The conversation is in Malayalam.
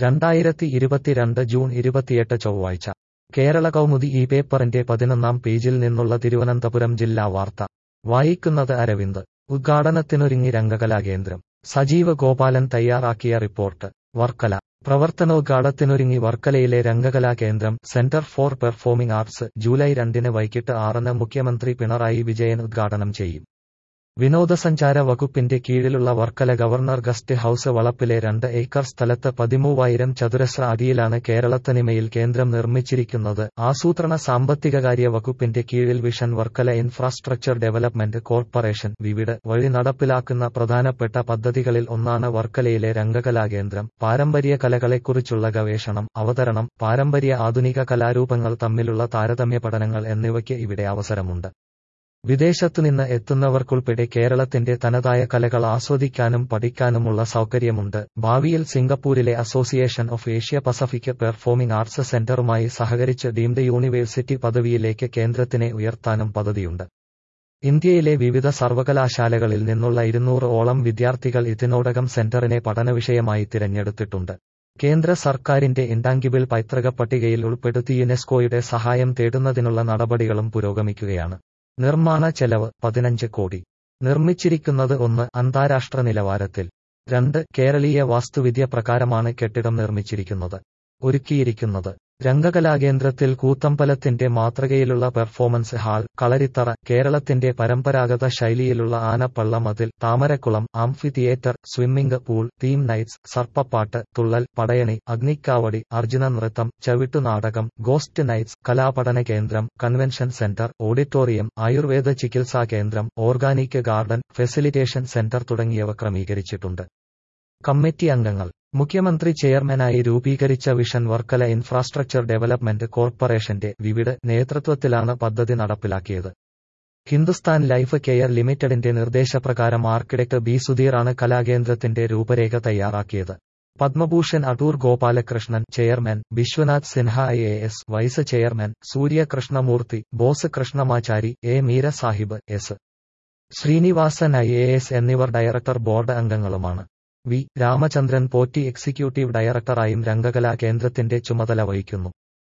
രണ്ടായിരത്തി ഇരുപത്തിരണ്ട് ജൂൺ ഇരുപത്തിയെട്ട് ചൊവ്വാഴ്ച കേരള കൗമുദി ഈ പേപ്പറിന്റെ പതിനൊന്നാം പേജിൽ നിന്നുള്ള തിരുവനന്തപുരം ജില്ലാ വാർത്ത വായിക്കുന്നത് അരവിന്ദ് ഉദ്ഘാടനത്തിനൊരുങ്ങി രംഗകലാകേന്ദ്രം സജീവ് ഗോപാലൻ തയ്യാറാക്കിയ റിപ്പോർട്ട് വർക്കല പ്രവർത്തനോദ്ഘാടനത്തിനൊരുങ്ങി വർക്കലയിലെ രംഗകലാ കേന്ദ്രം centre for performing arts July രണ്ടിന് വൈകിട്ട് ആറിന് മുഖ്യമന്ത്രി പിണറായി വിജയൻ ഉദ്ഘാടനം ചെയ്യും വിനോദസഞ്ചാര വകുപ്പിന്റെ കീഴിലുള്ള വർക്കല ഗവർണർ ഗസ്റ്റ് ഹൌസ് വളപ്പിലെ രണ്ട് ഏക്കർ സ്ഥലത്ത് പതിമൂവായിരം ചതുരശ്ര അടിയിലാണ് കേരളത്തനിമയിൽ കേന്ദ്രം നിർമ്മിച്ചിരിക്കുന്നത് ആസൂത്രണ സാമ്പത്തികകാര്യ വകുപ്പിന്റെ കീഴിൽ vision Varkala infrastructure development corporation VIVID വഴി നടപ്പിലാക്കുന്ന പ്രധാനപ്പെട്ട പദ്ധതികളിൽ ഒന്നാണ് വർക്കലയിലെ രംഗകലാകേന്ദ്രം പാരമ്പര്യ കലകളെക്കുറിച്ചുള്ള ഗവേഷണം അവതരണം പാരമ്പര്യ ആധുനിക കലാരൂപങ്ങൾ തമ്മിലുള്ള താരതമ്യ പഠനങ്ങൾ എന്നിവയ്ക്ക് ഇവിടെ അവസരമുണ്ട് വിദേശത്തുനിന്ന് എത്തുന്നവർക്കുൾപ്പെടെ കേരളത്തിന്റെ തനതായ കലകൾ ആസ്വദിക്കാനും പഠിക്കാനുമുള്ള സൗകര്യമുണ്ട് ഭാവിയിൽ സിംഗപ്പൂരിലെ association of Asia Pacific performing arts സെന്ററുമായി സഹകരിച്ച് ഡീംഡ് യൂണിവേഴ്സിറ്റി പദവിയിലേക്ക് കേന്ദ്രത്തിനെ ഉയർത്താനും പദ്ധതിയുണ്ട് ഇന്ത്യയിലെ വിവിധ സർവകലാശാലകളിൽ നിന്നുള്ള ഇരുന്നൂറ് ഓളം വിദ്യാർത്ഥികൾ ഇതിനോടകം സെന്ററിനെ പഠനവിഷയമായി തിരഞ്ഞെടുത്തിട്ടുണ്ട് കേന്ദ്ര സർക്കാരിന്റെ ഇൻടാങ്കിബിൾ പൈതൃക പട്ടികയിൽ ഉൾപ്പെടുത്തി യുനെസ്കോയുടെ സഹായം തേടുന്നതിനുള്ള നടപടികളും പുരോഗമിക്കുകയാണ് നിർമ്മാണ ചെലവ് പതിനഞ്ച് കോടി നിർമ്മിച്ചിരിക്കുന്നത് ഒന്ന് അന്താരാഷ്ട്ര നിലവാരത്തിൽ രണ്ട് കേരളീയ വാസ്തുവിദ്യ പ്രകാരമാണ് കെട്ടിടം നിർമ്മിച്ചിരിക്കുന്നത് ഒരുക്കിയിരിക്കുന്നത് രംഗകലാകേന്ദ്രത്തിൽ കൂത്തമ്പലത്തിന്റെ മാതൃകയിലുള്ള പെർഫോമൻസ് ഹാൾ കളരിത്തറ കേരളത്തിന്റെ പരമ്പരാഗത ശൈലിയിലുള്ള ആനപ്പള്ള മതിൽ താമരക്കുളം amphitheatre swimming pool theme nights സർപ്പപ്പാട്ട് തുള്ളൽ പടയണി അഗ്നിക്കാവടി അർജുന നൃത്തം ചവിട്ടുനാടകം ഗോസ്റ്റ് നൈറ്റ്സ് കലാപഠന കേന്ദ്രം കൺവെൻഷൻ സെന്റർ ഓഡിറ്റോറിയം ആയുർവേദ ചികിത്സാ കേന്ദ്രം ഓർഗാനിക് ഗാർഡൻ ഫെസിലിറ്റേഷൻ സെന്റർ തുടങ്ങിയവ ക്രമീകരിച്ചിട്ടുണ്ട് കമ്മിറ്റി അംഗങ്ങൾ മുഖ്യമന്ത്രി ചെയർമാനായി രൂപീകരിച്ച വിഷൻ വർക്കല ഇൻഫ്രാസ്ട്രക്ചർ ഡെവലപ്മെന്റ് കോർപ്പറേഷന്റെ വിവിധ നേതൃത്വത്തിലാണ് പദ്ധതി നടപ്പിലാക്കിയത് ഹിന്ദുസ്ഥാൻ ലൈഫ് കെയർ ലിമിറ്റഡിന്റെ നിർദ്ദേശപ്രകാരം ആർക്കിടെക്ട് ബി സുധീറാണ് കലാകേന്ദ്രത്തിന്റെ രൂപരേഖ തയ്യാറാക്കിയത് Padma Bhushan Adoor Gopalakrishnan chairman Vishwanath Sinha I A S vice chairman Surya Krishnamoorthy Bose Krishnamachari A Meera Sahib S Srinivasan I A S എന്നിവർ ഡയറക്ടർ ബോർഡ് അംഗങ്ങളുമാണ് വി രാമചന്ദ്രൻ പോറ്റി എക്സിക്യൂട്ടീവ് ഡയറക്ടറായും രംഗകലാ കേന്ദ്രത്തിന്റെ ചുമതല വഹിക്കുന്നു